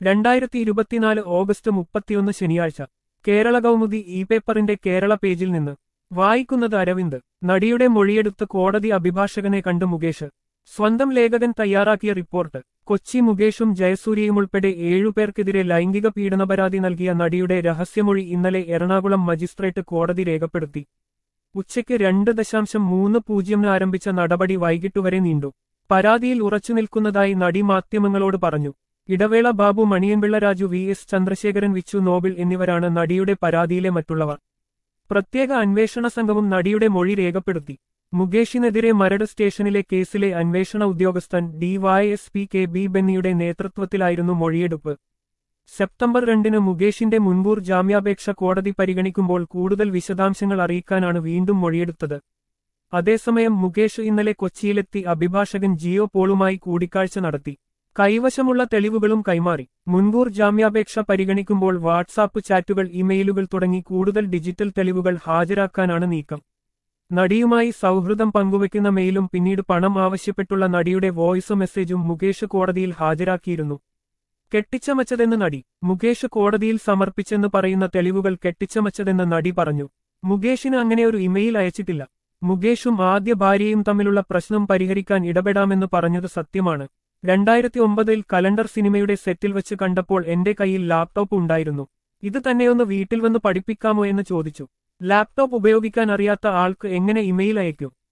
രണ്ടായിരത്തി ഇരുപത്തിനാല് ഓഗസ്റ്റ് മുപ്പത്തിയൊന്ന് ശനിയാഴ്ച കേരള കൗമുദി ഇ പേപ്പറിന്റെ കേരള പേജിൽ നിന്ന് വായിക്കുന്നത് അരവിന്ദ് നടിയുടെ മൊഴിയെടുത്ത് കോടതി അഭിഭാഷകനെ കണ്ട് മുകേഷ് സ്വന്തം ലേഖകൻ തയ്യാറാക്കിയ റിപ്പോർട്ട് കൊച്ചി മുകേഷും ജയസൂര്യയും ഉൾപ്പെടെ ഏഴുപേർക്കെതിരെ ലൈംഗിക പീഡന പരാതി നൽകിയ നടിയുടെ രഹസ്യമൊഴി ഇന്നലെ എറണാകുളം മജിസ്ട്രേറ്റ് കോടതി രേഖപ്പെടുത്തി ഉച്ചയ്ക്ക് രണ്ട് ദശാംശം മൂന്ന് പൂജ്യമിന് ആരംഭിച്ച നടപടി വൈകിട്ടുവരെ നീണ്ടു പരാതിയിൽ ഉറച്ചുനിൽക്കുന്നതായി നടി മാധ്യമങ്ങളോട് പറഞ്ഞു ഇടവേള ബാബു മണിയൻപിള്ള രാജു വി എസ് ചന്ദ്രശേഖരൻ വിച്ചു നോബിൾ എന്നിവരാണ് നടിയുടെ പരാതിയിലെ മറ്റുള്ളവർ പ്രത്യേക അന്വേഷണ സംഘവും നടിയുടെ മൊഴി രേഖപ്പെടുത്തി മുകേഷിനെതിരെ മരട് സ്റ്റേഷനിലെ കേസിലെ അന്വേഷണ ഉദ്യോഗസ്ഥൻ ഡിവൈഎസ്പി കെ ബി ബെന്നിയുടെ നേതൃത്വത്തിലായിരുന്നു മൊഴിയെടുപ്പ് സെപ്റ്റംബർ രണ്ടിന് മുകേഷിന്റെ മുൻകൂർ ജാമ്യാപേക്ഷ കോടതി പരിഗണിക്കുമ്പോൾ കൂടുതൽ വിശദാംശങ്ങൾ അറിയിക്കാനാണ് വീണ്ടും മൊഴിയെടുത്തത് അതേസമയം മുകേഷ് ഇന്നലെ കൊച്ചിയിലെത്തി അഭിഭാഷകൻ ജിയോ പോളുമായി കൂടിക്കാഴ്ച നടത്തി കൈവശമുള്ള തെളിവുകളും കൈമാറി മുൻകൂർ ജാമ്യാപേക്ഷ പരിഗണിക്കുമ്പോൾ വാട്സാപ്പ് ചാറ്റുകൾ ഇമെയിലുകൾ തുടങ്ങി കൂടുതൽ ഡിജിറ്റൽ തെളിവുകൾ ഹാജരാക്കാനാണ് നീക്കം നടിയുമായി സൗഹൃദം പങ്കുവയ്ക്കുന്ന മെയിലും പിന്നീട് പണം ആവശ്യപ്പെട്ടുള്ള നടിയുടെ വോയിസ് മെസ്സേജും മുകേഷ് കോടതിയിൽ ഹാജരാക്കിയിരുന്നു കെട്ടിച്ചമച്ചതെന്ന് നടി മുകേഷ് കോടതിയിൽ സമർപ്പിച്ചെന്ന് പറയുന്ന തെളിവുകൾ കെട്ടിച്ചമച്ചതെന്ന് നടി പറഞ്ഞു മുകേഷിന് അങ്ങനെ ഒരു ഇമെയിൽ അയച്ചിട്ടില്ല മുകേഷും ആദ്യ ഭാര്യയും തമ്മിലുള്ള പ്രശ്നം പരിഹരിക്കാൻ ഇടപെടാമെന്ന് പറഞ്ഞത് സത്യമാണ് രണ്ടായിരത്തി ഒമ്പതിൽ കലണ്ടർ സിനിമയുടെ സെറ്റിൽ വെച്ച് കണ്ടപ്പോൾ എന്റെ കയ്യിൽ ലാപ്ടോപ്പ് ഉണ്ടായിരുന്നു ഇത് തന്നെയൊന്ന് വീട്ടിൽ വന്ന് പഠിപ്പിക്കാമോ എന്ന് ചോദിച്ചു ലാപ്ടോപ്പ് ഉപയോഗിക്കാൻ അറിയാത്ത ആൾക്ക് എങ്ങനെ ഇമെയിൽ അയക്കും